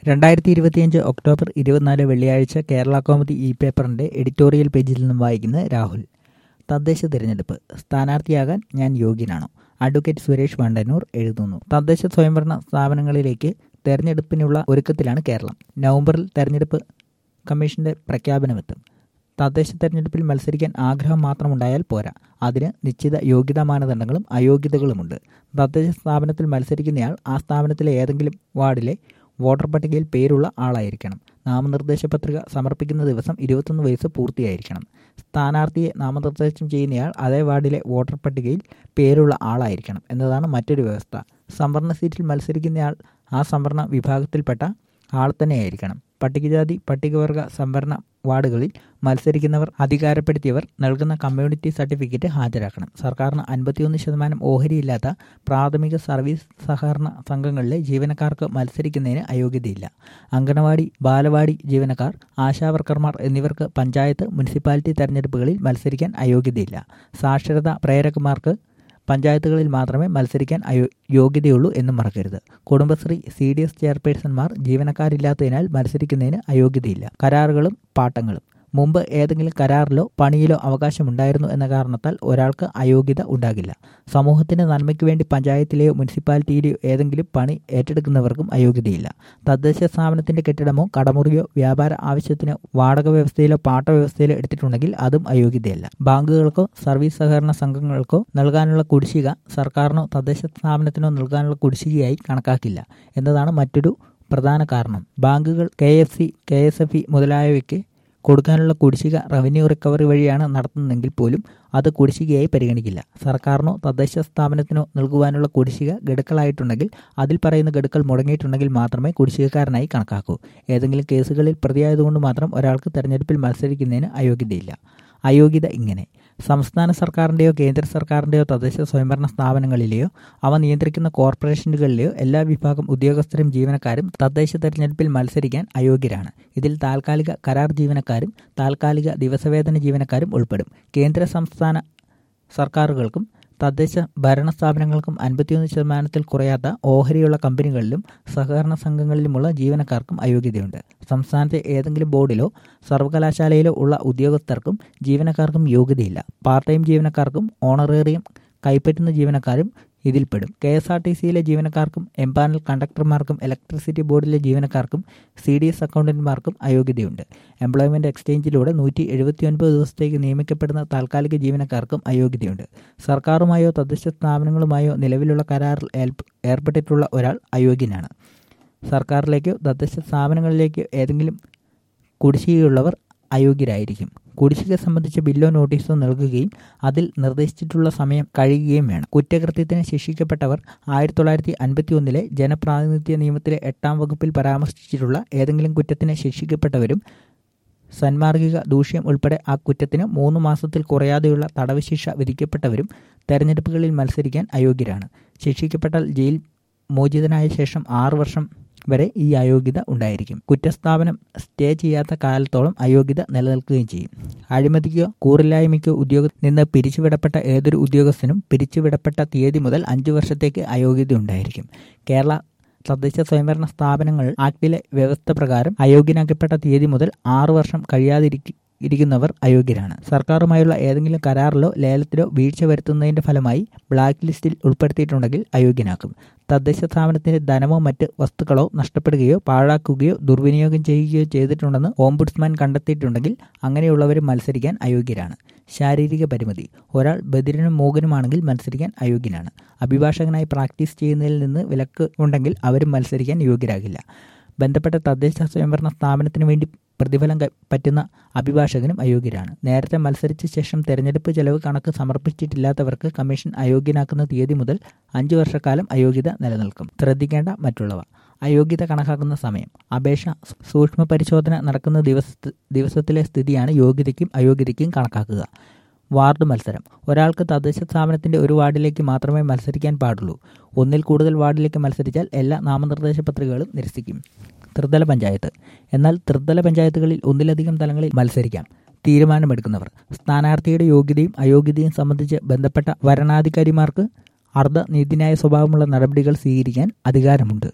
രണ്ടായിരത്തി ഇരുപത്തിയഞ്ച് ഒക്ടോബർ ഇരുപത്തിനാല് വെള്ളിയാഴ്ച കേരള കോമഡി ഇ പേപ്പറിന്റെ എഡിറ്റോറിയൽ പേജിൽ നിന്നും വായിക്കുന്ന രാഹുൽ തദ്ദേശ തിരഞ്ഞെടുപ്പ് സ്ഥാനാർത്ഥിയാകാൻ ഞാൻ യോഗ്യനാണോ അഡ്വക്കേറ്റ് സുരേഷ് വണ്ടന്നൂർ എഴുതുന്നു തദ്ദേശ സ്വയംഭരണ സ്ഥാപനങ്ങളിലേക്ക് തെരഞ്ഞെടുപ്പിനുള്ള ഒരുക്കത്തിലാണ് കേരളം നവംബറിൽ തെരഞ്ഞെടുപ്പ് കമ്മീഷന്റെ പ്രഖ്യാപനമെത്തും തദ്ദേശ തെരഞ്ഞെടുപ്പിൽ മത്സരിക്കാൻ ആഗ്രഹം മാത്രമുണ്ടായാൽ പോരാ അതിന് നിശ്ചിത യോഗ്യതാ മാനദണ്ഡങ്ങളും അയോഗ്യതകളുമുണ്ട് തദ്ദേശ സ്ഥാപനത്തിൽ മത്സരിക്കുന്നയാൾ ആ സ്ഥാപനത്തിലെ ഏതെങ്കിലും വാർഡിലെ വോട്ടർ പട്ടികയിൽ പേരുള്ള ആളായിരിക്കണം നാമനിർദ്ദേശ പത്രിക സമർപ്പിക്കുന്ന ദിവസം ഇരുപത്തൊന്ന് വയസ്സ് പൂർത്തിയായിരിക്കണം സ്ഥാനാർത്ഥിയെ നാമനിർദ്ദേശം ചെയ്യുന്നയാൾ അതേ വാർഡിലെ വോട്ടർ പട്ടികയിൽ പേരുള്ള ആളായിരിക്കണം എന്നതാണ് മറ്റൊരു വ്യവസ്ഥ സംവരണ സീറ്റിൽ മത്സരിക്കുന്നയാൾ ആ സംവരണ വിഭാഗത്തിൽപ്പെട്ട ആൾ തന്നെയായിരിക്കണം പട്ടികജാതി പട്ടികവർഗ സംവരണ വാർഡുകളിൽ മത്സരിക്കുന്നവർ അധികാരപ്പെടുത്തിയവർ നൽകുന്ന കമ്മ്യൂണിറ്റി സർട്ടിഫിക്കറ്റ് ഹാജരാക്കണം സർക്കാരിന് അൻപത്തിയൊന്ന് ശതമാനം ഓഹരിയില്ലാത്ത പ്രാഥമിക സർവീസ് സഹകരണ സംഘങ്ങളിലെ ജീവനക്കാർക്ക് മത്സരിക്കുന്നതിന് അയോഗ്യതയില്ല അംഗനവാടി ബാലവാടി ജീവനക്കാർ ആശാവർക്കർമാർ എന്നിവർക്ക് പഞ്ചായത്ത് മുനിസിപ്പാലിറ്റി തെരഞ്ഞെടുപ്പുകളിൽ മത്സരിക്കാൻ അയോഗ്യതയില്ല സാക്ഷരതാ പ്രേരകന്മാർക്ക് പഞ്ചായത്തുകളിൽ മാത്രമേ മത്സരിക്കാൻ അയോ യോഗ്യതയുള്ളൂ എന്നും മറക്കരുത് കുടുംബശ്രീ സി ഡി എസ് ചെയർപേഴ്സൺമാർ ജീവനക്കാരില്ലാത്തതിനാൽ മത്സരിക്കുന്നതിന് അയോഗ്യതയില്ല കരാറുകളും പാട്ടങ്ങളും മുമ്പ് ഏതെങ്കിലും കരാറിലോ പണിയിലോ അവകാശമുണ്ടായിരുന്നു എന്ന കാരണത്താൽ ഒരാൾക്ക് അയോഗ്യത ഉണ്ടാകില്ല സമൂഹത്തിന്റെ നന്മയ്ക്ക് വേണ്ടി പഞ്ചായത്തിലെയോ മുനിസിപ്പാലിറ്റിയിലെയോ ഏതെങ്കിലും പണി ഏറ്റെടുക്കുന്നവർക്കും അയോഗ്യതയില്ല തദ്ദേശ സ്ഥാപനത്തിന്റെ കെട്ടിടമോ കടമുറിയോ വ്യാപാര ആവശ്യത്തിന് വാടക വ്യവസ്ഥയിലോ പാട്ട വ്യവസ്ഥയിലോ എടുത്തിട്ടുണ്ടെങ്കിൽ അതും അയോഗ്യതയല്ല ബാങ്കുകൾക്കോ സർവീസ് സഹകരണ സംഘങ്ങൾക്കോ നൽകാനുള്ള കുടിശ്ശിക സർക്കാരിനോ തദ്ദേശ സ്ഥാപനത്തിനോ നൽകാനുള്ള കുടിശ്ശികയായി കണക്കാക്കില്ല എന്നതാണ് മറ്റൊരു പ്രധാന കാരണം ബാങ്കുകൾ K F C K S F E മുതലായവയ്ക്ക് കൊടുക്കാനുള്ള കുടിശ്ശിക റവന്യൂ റിക്കവറി വഴിയാണ് നടത്തുന്നതെങ്കിൽ പോലും അത് കുടിശ്ശികയായി പരിഗണിക്കില്ല സർക്കാരിനോ തദ്ദേശ സ്ഥാപനത്തിനോ നൽകുവാനുള്ള കുടിശ്ശിക ഗഡുക്കളായിട്ടുണ്ടെങ്കിൽ അതിൽ പറയുന്ന ഗഡുക്കൾ മുടങ്ങിയിട്ടുണ്ടെങ്കിൽ മാത്രമേ കുടിശ്ശികക്കാരനായി കണക്കാക്കൂ ഏതെങ്കിലും കേസുകളിൽ പ്രതിയായതുകൊണ്ട് മാത്രം ഒരാൾക്ക് തെരഞ്ഞെടുപ്പിൽ മത്സരിക്കുന്നതിന് അയോഗ്യതയില്ല അയോഗ്യത ഇങ്ങനെ സംസ്ഥാന സർക്കാരിൻ്റെയോ കേന്ദ്ര സർക്കാരിൻ്റെയോ തദ്ദേശ സ്വയംഭരണ സ്ഥാപനങ്ങളിലെയോ അവ നിയന്ത്രിക്കുന്ന കോർപ്പറേഷനുകളിലെയോ എല്ലാ വിഭാഗം ഉദ്യോഗസ്ഥരും ജീവനക്കാരും തദ്ദേശ തെരഞ്ഞെടുപ്പിൽ മത്സരിക്കാൻ അയോഗ്യരാണ് ഇതിൽ താൽക്കാലിക കരാർ ജീവനക്കാരും താൽക്കാലിക ദിവസവേതന ജീവനക്കാരും ഉൾപ്പെടും കേന്ദ്ര സംസ്ഥാന സർക്കാരുകൾക്കും തദ്ദേശ ഭരണ സ്ഥാപനങ്ങൾക്കും അൻപത്തിയൊന്ന് ശതമാനത്തിൽ കുറയാത്ത ഓഹരിയുള്ള കമ്പനികളിലും സഹകരണ സംഘങ്ങളിലുമുള്ള ജീവനക്കാർക്കും അയോഗ്യതയുണ്ട് സംസ്ഥാനത്തെ ഏതെങ്കിലും ബോർഡിലോ സർവകലാശാലയിലോ ഉള്ള ഉദ്യോഗസ്ഥർക്കും ജീവനക്കാർക്കും യോഗ്യതയില്ല പാർട്ട് ടൈം ജീവനക്കാർക്കും ഓണറേറിയം കൈപ്പറ്റുന്ന ജീവനക്കാരും ഇതിൽപ്പെടും കെ എസ് ആർ ടി സിയിലെ ജീവനക്കാർക്കും എംപാനൽ കണ്ടക്ടർമാർക്കും ഇലക്ട്രിസിറ്റി ബോർഡിലെ ജീവനക്കാർക്കും സി ഡി എസ് അക്കൗണ്ടന്റുമാർക്കും അയോഗ്യതയുണ്ട് എംപ്ലോയ്മെന്റ് എക്സ്ചേഞ്ചിലൂടെ നൂറ്റി എഴുപത്തിയൊൻപത് ദിവസത്തേക്ക് നിയമിക്കപ്പെടുന്ന താൽക്കാലിക ജീവനക്കാർക്കും അയോഗ്യതയുണ്ട് സർക്കാരുമായോ തദ്ദേശ സ്ഥാപനങ്ങളുമായോ നിലവിലുള്ള കരാറിൽ ഏർപ്പെട്ടിട്ടുള്ള ഒരാൾ അയോഗ്യനാണ് സർക്കാരിലേക്കോ തദ്ദേശ സ്ഥാപനങ്ങളിലേക്കോ ഏതെങ്കിലും കുടിശ്ശികയുള്ളവർ അയോഗ്യരായിരിക്കും കുടിശ്ശിക സംബന്ധിച്ച ബില്ലോ നോട്ടീസോ നൽകുകയും അതിൽ നിർദ്ദേശിച്ചിട്ടുള്ള സമയം കഴിയുകയും വേണം കുറ്റകൃത്യത്തിന് ശിക്ഷിക്കപ്പെട്ടവർ ആയിരത്തി തൊള്ളായിരത്തി അൻപത്തി ഒന്നിലെ ജനപ്രാതിനിധ്യ നിയമത്തിലെ എട്ടാം വകുപ്പിൽ പരാമർശിച്ചിട്ടുള്ള ഏതെങ്കിലും കുറ്റത്തിന് ശിക്ഷിക്കപ്പെട്ടവരും സന്മാർഗിക ദൂഷ്യം ഉൾപ്പെടെ ആ കുറ്റത്തിന് മൂന്ന് മാസത്തിൽ കുറയാതെയുള്ള തടവ് ശിക്ഷ വിധിക്കപ്പെട്ടവരും തെരഞ്ഞെടുപ്പുകളിൽ മത്സരിക്കാൻ അയോഗ്യരാണ് ശിക്ഷിക്കപ്പെട്ടാൽ ജയിൽ മോചിതനായ ശേഷം ആറു വർഷം വരെ ഈ അയോഗ്യത ഉണ്ടായിരിക്കും കുറ്റസ്ഥാപനം സ്റ്റേ ചെയ്യാത്ത കാലത്തോളം അയോഗ്യത നിലനിൽക്കുകയും ചെയ്യും അഴിമതിക്കോ കൂറില്ലായ്മയ്ക്കോ ഉദ്യോഗ നിന്ന് പിരിച്ചുവിടപ്പെട്ട ഏതൊരു ഉദ്യോഗസ്ഥനും പിരിച്ചുവിടപ്പെട്ട തീയതി മുതൽ അഞ്ചു വർഷത്തേക്ക് അയോഗ്യത ഉണ്ടായിരിക്കും കേരള തദ്ദേശ സ്വയംഭരണ സ്ഥാപനങ്ങൾ ആക്ടിലെ വ്യവസ്ഥ പ്രകാരം അയോഗ്യനാക്കപ്പെട്ട തീയതി മുതൽ ആറു വർഷം കഴിയാതിരിക്കും ഇരിക്കുന്നവർ അയോഗ്യരാണ് സർക്കാരുമായുള്ള ഏതെങ്കിലും കരാറിലോ ലേലത്തിലോ വീഴ്ച വരുത്തുന്നതിന്റെ ഫലമായി ബ്ലാക്ക് ലിസ്റ്റിൽ ഉൾപ്പെടുത്തിയിട്ടുണ്ടെങ്കിൽ അയോഗ്യനാക്കും തദ്ദേശ സ്ഥാപനത്തിന്റെ ധനമോ മറ്റ് വസ്തുക്കളോ നഷ്ടപ്പെടുകയോ പാഴാക്കുകയോ ദുർവിനിയോഗം ചെയ്യുകയോ ചെയ്തിട്ടുണ്ടെന്ന് ഓംബുഡ്സ്മാൻ കണ്ടെത്തിയിട്ടുണ്ടെങ്കിൽ അങ്ങനെയുള്ളവരും മത്സരിക്കാൻ അയോഗ്യരാണ് ശാരീരിക പരിമിതി ഒരാൾ ബദിരനും മൂകനുമാണെങ്കിൽ മത്സരിക്കാൻ അയോഗ്യനാണ് അഭിഭാഷകനായി പ്രാക്ടീസ് ചെയ്യുന്നതിൽ നിന്ന് വിലക്ക് ഉണ്ടെങ്കിൽ അവരും മത്സരിക്കാൻ യോഗ്യരാകില്ല ബന്ധപ്പെട്ട തദ്ദേശ സ്വയംഭരണ സ്ഥാപനത്തിന് വേണ്ടി പ്രതിഫലം പറ്റുന്ന അഭിഭാഷകനും അയോഗ്യരാണ് നേരത്തെ മത്സരിച്ച ശേഷം തെരഞ്ഞെടുപ്പ് ചെലവ് കണക്ക് സമർപ്പിച്ചിട്ടില്ലാത്തവർക്ക് കമ്മീഷൻ അയോഗ്യനാക്കുന്ന തീയതി മുതൽ അഞ്ചു വർഷക്കാലം അയോഗ്യത നിലനിൽക്കും ശ്രദ്ധിക്കേണ്ട മറ്റുള്ളവ അയോഗ്യത കണക്കാക്കുന്ന സമയം അപേക്ഷ സൂക്ഷ്മ പരിശോധന നടക്കുന്ന ദിവസ ദിവസത്തിലെ സ്ഥിതിയാണ് യോഗ്യതയ്ക്കും അയോഗ്യതയ്ക്കും കണക്കാക്കുക വാർഡ് മത്സരം ഒരാൾക്ക് തദ്ദേശ സ്ഥാപനത്തിന്റെ ഒരു വാർഡിലേക്ക് മാത്രമേ മത്സരിക്കാൻ പാടുള്ളൂ ഒന്നിൽ കൂടുതൽ വാർഡിലേക്ക് മത്സരിച്ചാൽ എല്ലാ നാമനിർദ്ദേശ പത്രികകളും നിരസിക്കും ത്രിതല പഞ്ചായത്ത് എന്നാൽ ത്രിതല പഞ്ചായത്തുകളിൽ ഒന്നിലധികം തലങ്ങളിൽ മത്സരിക്കാം തീരുമാനമെടുക്കുന്നവർ സ്ഥാനാർത്ഥിയുടെ യോഗ്യതയും അയോഗ്യതയും സംബന്ധിച്ച് ബന്ധപ്പെട്ട വരണാധികാരിമാർക്ക് അർദ്ധ നീതിന്യായ സ്വഭാവമുള്ള നടപടികൾ സ്വീകരിക്കാൻ അധികാരമുണ്ട്